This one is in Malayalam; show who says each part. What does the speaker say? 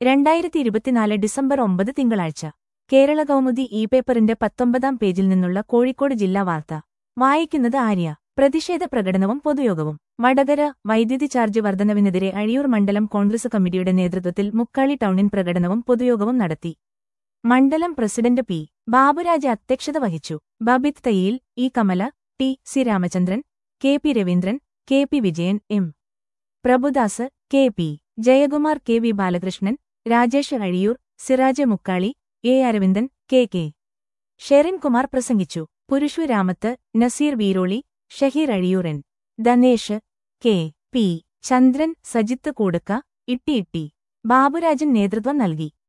Speaker 1: രണ്ടായിരത്തി ഇരുപത്തിനാല് ഡിസംബർ ഒമ്പത് തിങ്കളാഴ്ച കേരള കൗമുദി ഇ പേപ്പറിന്റെ പത്തൊമ്പതാം പേജിൽ നിന്നുള്ള കോഴിക്കോട് ജില്ലാ വാർത്ത വായിക്കുന്നത് ആര്യ പ്രതിഷേധ പ്രകടനവും പൊതുയോഗവും വടകര വൈദ്യുതി ചാർജ് വർധനവിനെതിരെ അഴിയൂർ മണ്ഡലം കോൺഗ്രസ് കമ്മിറ്റിയുടെ നേതൃത്വത്തിൽ മുക്കാളി ടൗണിൻ പ്രകടനവും പൊതുയോഗവും നടത്തി മണ്ഡലം പ്രസിഡന്റ് പി ബാബുരാജ് അധ്യക്ഷത വഹിച്ചു Babith Thayyil E Kamala T C Ramachandran K P Raveendran K P Vijayan M Prabhudas K P Jayakumar K V Balakrishnan Rajesh Azhiyur Siraj Mukkali A Aravindan K K Sherinkumar പ്രസംഗിച്ചു Purushu Ramath Naseer Veeroli Shaheer Azhiyur N Dhanesh K P Chandran Sajith Koodakka Itty Itty Baburajan നേതൃത്വം നൽകി